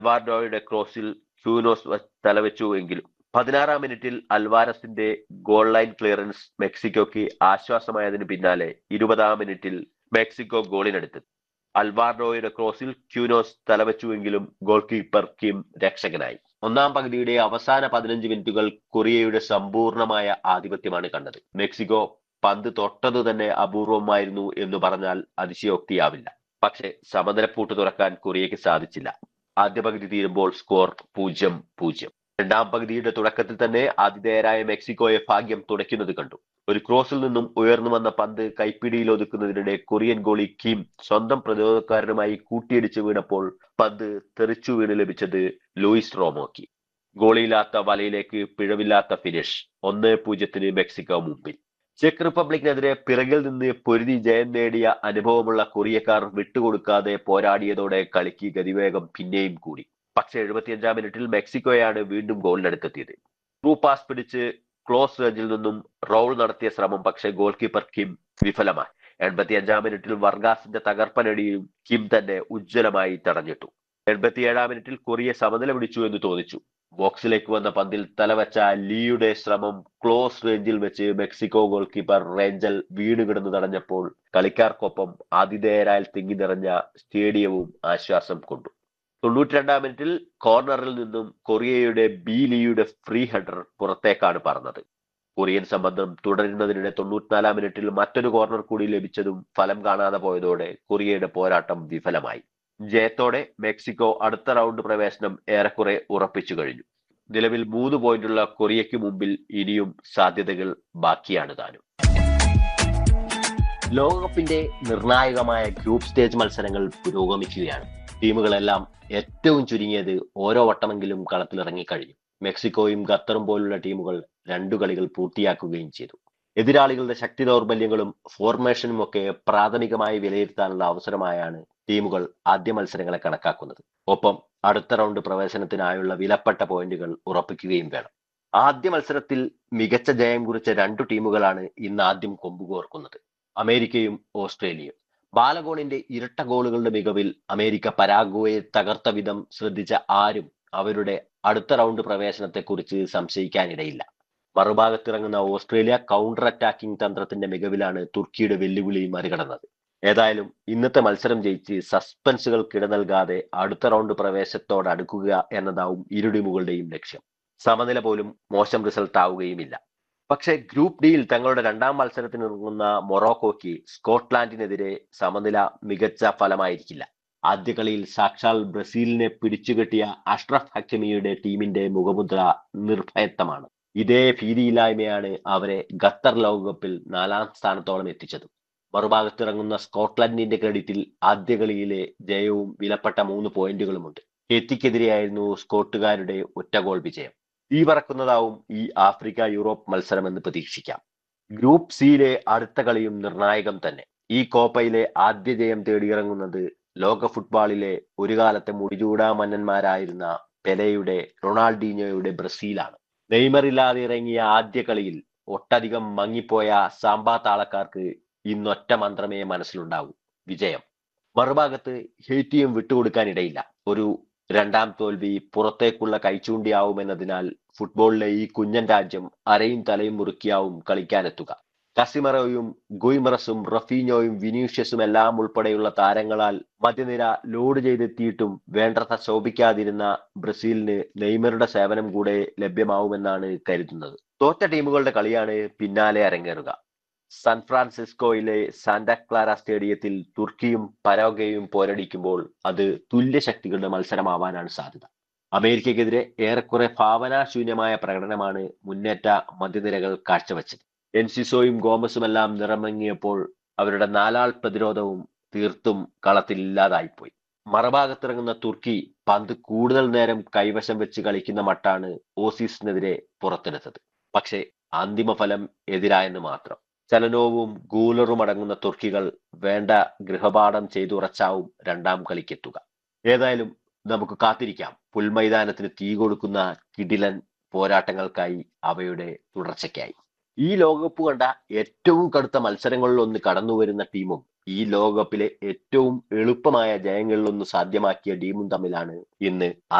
വാർഡോയുടെ ക്രോസിൽ ക്യൂനോസ് തലവെച്ചു എങ്കിലും പതിനാറാം മിനിറ്റിൽ അൽവാരസിന്റെ ഗോൾ ലൈൻ ക്ലിയറൻസ് മെക്സിക്കോയ്ക്ക് ആശ്വാസമായതിനു പിന്നാലെ ഇരുപതാം മിനിറ്റിൽ മെക്സിക്കോ ഗോളിനെടുത്തു അൽവാർഡോയുടെ ക്രോസിൽ ക്യൂനോസ് തലവെച്ചുവെങ്കിലും ഗോൾ കീപ്പർ കിം രക്ഷകനായി ഒന്നാം പകുതിയുടെ അവസാന പതിനഞ്ച് മിനിറ്റുകൾ കൊറിയയുടെ സമ്പൂർണമായ ആധിപത്യമാണ് കണ്ടത് മെക്സിക്കോ പന്ത് തൊട്ടത് തന്നെ അപൂർവമായിരുന്നു എന്ന് പറഞ്ഞാൽ അതിശയോക്തിയാവില്ല പക്ഷെ സമനിലപ്പൂട്ട് തുറക്കാൻ കൊറിയയ്ക്ക് സാധിച്ചില്ല ആദ്യ പകുതി തീരുമ്പോൾ സ്കോർ പൂജ്യം പൂജ്യം രണ്ടാം പകുതിയുടെ തുടക്കത്തിൽ തന്നെ ആതിഥേയരായ മെക്സിക്കോയെ ഭാഗ്യം തുടയ്ക്കുന്നത് കണ്ടു ഒരു ക്രോസിൽ നിന്നും ഉയർന്നു വന്ന പന്ത് കൈപ്പിടിയിൽ ഒതുക്കുന്നതിനിടെ കൊറിയൻ ഗോളി കിം സ്വന്തം പ്രതിരോധക്കാരനുമായി കൂട്ടിയിടിച്ച് വീണപ്പോൾ പന്ത് തെറിച്ചു വീണ് ലഭിച്ചത് ലൂയിസ് റോമോക്കി ഗോളിയില്ലാത്ത വലയിലേക്ക് പിഴവില്ലാത്ത ഫിനിഷ് ഒന്ന് പൂജ്യത്തിന് മെക്സിക്കോ മുമ്പിൽ ചെക്ക് റിപ്പബ്ലിക്കിനെതിരെ പിറകിൽ നിന്ന് പൊരുതി ജയം നേടിയ അനുഭവമുള്ള കൊറിയക്കാർ വിട്ടുകൊടുക്കാതെ പോരാടിയതോടെ കളിക്ക് ഗതിവേഗം പിന്നെയും കൂടി പക്ഷെ എഴുപത്തിയഞ്ചാം മിനിറ്റിൽ മെക്സിക്കോയാണ് വീണ്ടും ഗോളിനടുത്തെത്തിയത് ത്രൂ പാസ് പിടിച്ച് ക്ലോസ് റേഞ്ചിൽ നിന്നും റോൾ നടത്തിയ ശ്രമം പക്ഷെ ഗോൾ കീപ്പർ കിം വിഫലമായി എൺപത്തിയഞ്ചാം മിനിറ്റിൽ വർഗാസിന്റെ തകർപ്പനടിയും കിം തന്നെ ഉജ്ജ്വലമായി തടഞ്ഞിട്ടു എൺപത്തിയേഴാം മിനിറ്റിൽ കൊറിയ സമനില പിടിച്ചു എന്ന് തോന്നിച്ചു ബോക്സിലേക്ക് വന്ന പന്തിൽ തലവച്ച ലീയുടെ ശ്രമം ക്ലോസ് റേഞ്ചിൽ വെച്ച് മെക്സിക്കോ ഗോൾ കീപ്പർ റേഞ്ചൽ വീണ് കിടന്ന് തടഞ്ഞപ്പോൾ കളിക്കാർക്കൊപ്പം ആതിഥേയരാൽ തിങ്ങി നിറഞ്ഞ സ്റ്റേഡിയവും ആശ്വാസം കൊണ്ടു തൊണ്ണൂറ്റിരണ്ടാം മിനിറ്റിൽ കോർണറിൽ നിന്നും കൊറിയയുടെ ബി ലീയുടെ ഫ്രീ ഹെഡർ പുറത്തേക്കാണ് പറന്നത് കൊറിയൻ സംബന്ധം തുടരുന്നതിനിടെ തൊണ്ണൂറ്റിനാലാം മിനിറ്റിൽ മറ്റൊരു കോർണർ കൂടി ലഭിച്ചതും ഫലം കാണാതെ പോയതോടെ കൊറിയയുടെ പോരാട്ടം വിഫലമായി ജയത്തോടെ മെക്സിക്കോ അടുത്ത റൗണ്ട് പ്രവേശനം ഏറെക്കുറെ ഉറപ്പിച്ചു കഴിഞ്ഞു നിലവിൽ മൂന്ന് പോയിന്റുള്ള കൊറിയയ്ക്ക് മുമ്പിൽ ഇനിയും സാധ്യതകൾ ബാക്കിയാണ് താനും ലോകകപ്പിന്റെ നിർണായകമായ ഗ്രൂപ്പ് സ്റ്റേജ് മത്സരങ്ങൾ പുരോഗമിക്കുകയാണ് ടീമുകളെല്ലാം ഏറ്റവും ചുരുങ്ങിയത് ഓരോ വട്ടമെങ്കിലും കളത്തിലിറങ്ങിക്കഴിഞ്ഞു മെക്സിക്കോയും ഖത്തറും പോലുള്ള ടീമുകൾ രണ്ടു കളികൾ പൂർത്തിയാക്കുകയും ചെയ്തു എതിരാളികളുടെ ശക്തി ദൗർബല്യങ്ങളും ഫോർമേഷനും ഒക്കെ പ്രാഥമികമായി വിലയിരുത്താനുള്ള അവസരമായാണ് ടീമുകൾ ആദ്യ മത്സരങ്ങളെ കണക്കാക്കുന്നത് ഒപ്പം അടുത്ത റൗണ്ട് പ്രവേശനത്തിനായുള്ള വിലപ്പെട്ട പോയിന്റുകൾ ഉറപ്പിക്കുകയും വേണം ആദ്യ മത്സരത്തിൽ മികച്ച ജയം കുറിച്ച രണ്ടു ടീമുകളാണ് ഇന്ന് ആദ്യം കൊമ്പുകോർക്കുന്നത് അമേരിക്കയും ഓസ്ട്രേലിയയും ബാലഗോണിന്റെ ഇരട്ട ഗോളുകളുടെ മികവിൽ അമേരിക്ക പരാഗ്വയെ തകർത്ത വിധം ശ്രദ്ധിച്ച ആരും അവരുടെ അടുത്ത റൗണ്ട് പ്രവേശനത്തെക്കുറിച്ച് സംശയിക്കാനിടയില്ല മറുഭാഗത്തിറങ്ങുന്ന ഓസ്ട്രേലിയ കൗണ്ടർ അറ്റാക്കിംഗ് തന്ത്രത്തിന്റെ മികവിലാണ് തുർക്കിയുടെ വെല്ലുവിളി മറികടന്നത് ഏതായാലും ഇന്നത്തെ മത്സരം ജയിച്ച് സസ്പെൻസുകൾ കിട നൽകാതെ അടുത്ത റൗണ്ട് പ്രവേശത്തോട് അടുക്കുക എന്നതാവും ഇരു ടീമുകളുടെയും ലക്ഷ്യം സമനില പോലും മോശം റിസൾട്ട് ആവുകയുമില്ല പക്ഷേ ഗ്രൂപ്പ് ഡിയിൽ തങ്ങളുടെ രണ്ടാം മത്സരത്തിന് ഇറങ്ങുന്ന മൊറോക്കോയ്ക്ക് സ്കോട്ട്ലാൻഡിനെതിരെ സമനില മികച്ച ഫലമായിരിക്കില്ല ആദ്യ കളിയിൽ സാക്ഷാൽ ബ്രസീലിനെ പിടിച്ചുകെട്ടിയ അഷ്റഫ് ഹക്കിമിയുടെ ടീമിന്റെ മുഖമുദ്ര നിർഭയത്വമാണ് ഇതേ ഭീതിയില്ലായ്മയാണ് അവരെ ഖത്തർ ലോകകപ്പിൽ നാലാം സ്ഥാനത്തോളം എത്തിച്ചത് മറുഭാഗത്തിറങ്ങുന്ന സ്കോട്ട്ലൻഡിന്റെ ക്രെഡിറ്റിൽ ആദ്യ കളിയിലെ ജയവും വിലപ്പെട്ട മൂന്ന് പോയിന്റുകളുമുണ്ട് ഹെത്തിക്കെതിരെയായിരുന്നു സ്കോട്ടുകാരുടെ ഒറ്റ ഗോൾ വിജയം ഈ പറക്കുന്നതാവും ഈ ആഫ്രിക്ക യൂറോപ്പ് മത്സരമെന്ന് പ്രതീക്ഷിക്കാം ഗ്രൂപ്പ് സിയിലെ അടുത്ത കളിയും നിർണായകം തന്നെ ഈ കോപ്പയിലെ ആദ്യ ജയം തേടിയിറങ്ങുന്നത് ലോക ഫുട്ബോളിലെ ഒരു കാലത്തെ മുടിചൂടാ മന്നന്മാരായിരുന്ന പെലെയുടെ റൊണാൾഡീഞ്ഞോയുടെ ബ്രസീലാണ് നെയ്മർ ഇല്ലാതെ ഇറങ്ങിയ ആദ്യ കളിയിൽ ഒട്ടധികം മങ്ങിപ്പോയ സാമ്പാ താളക്കാർക്ക് ഇന്നൊറ്റ മന്ത്രമേ മനസ്സിലുണ്ടാവൂ വിജയം മറുഭാഗത്ത് ഹെയ്റ്റിയും വിട്ടുകൊടുക്കാനിടയില്ല ഒരു രണ്ടാം തോൽവി പുറത്തേക്കുള്ള കൈച്ചൂണ്ടിയാവുമെന്നതിനാൽ ഫുട്ബോളിലെ ഈ കുഞ്ഞൻ രാജ്യം അരയും തലയും മുറുക്കിയാവും കളിക്കാനെത്തുക കസിമറോയും ഗുയ്മറസും റഫീനോയും വിനീഷ്യസും എല്ലാം ഉൾപ്പെടെയുള്ള താരങ്ങളാൽ മധ്യനിര ലോഡ് ചെയ്തെത്തിയിട്ടും വേണ്ടത്ര ശോഭിക്കാതിരുന്ന ബ്രസീലിന് നെയ്മറുടെ സേവനം കൂടെ ലഭ്യമാവുമെന്നാണ് കരുതുന്നത് തോറ്റ ടീമുകളുടെ കളിയാണ് പിന്നാലെ അരങ്ങേറുക സാൻ ഫ്രാൻസിസ്കോയിലെ സാന്റാ ക്ലാര സ്റ്റേഡിയത്തിൽ തുർക്കിയും പരോഗയും പോരടിക്കുമ്പോൾ അത് തുല്യശക്തികളുടെ മത്സരമാവാനാണ് സാധ്യത അമേരിക്കയ്ക്കെതിരെ ഏറെക്കുറെ ഭാവനാശൂന്യമായ പ്രകടനമാണ് മുന്നേറ്റ മധ്യനിരകൾ കാഴ്ചവെച്ചത് എൻസിസോയും ഗോമസുമെല്ലാം നിറമങ്ങിയപ്പോൾ അവരുടെ നാലാൾ പ്രതിരോധവും തീർത്തും കളത്തിൽ ഇല്ലാതായിപ്പോയി മറുഭാഗത്തിറങ്ങുന്ന തുർക്കി പന്ത് കൂടുതൽ നേരം കൈവശം വെച്ച് കളിക്കുന്ന മട്ടാണ് ഓസീസിനെതിരെ പുറത്തെടുത്തത് പക്ഷേ അന്തിമ ഫലം എതിരായെന്ന് മാത്രം ചലനവും ഗൂലറും അടങ്ങുന്ന തുർക്കികൾ വേണ്ട ഗൃഹപാഠം ചെയ്തുറച്ചാവും രണ്ടാം കളിക്കെത്തുക ഏതായാലും നമുക്ക് കാത്തിരിക്കാം പുൽമൈതാനത്തിന് തീ കൊടുക്കുന്ന കിടിലൻ പോരാട്ടങ്ങൾക്കായി അവയുടെ തുടർച്ചയ്ക്കായി ഈ ലോകകപ്പ് കണ്ട ഏറ്റവും കടുത്ത മത്സരങ്ങളിലൊന്ന് കടന്നു വരുന്ന ടീമും ഈ ലോകകപ്പിലെ ഏറ്റവും എളുപ്പമായ ജയങ്ങളിലൊന്ന് സാധ്യമാക്കിയ ടീമും തമ്മിലാണ് ഇന്ന്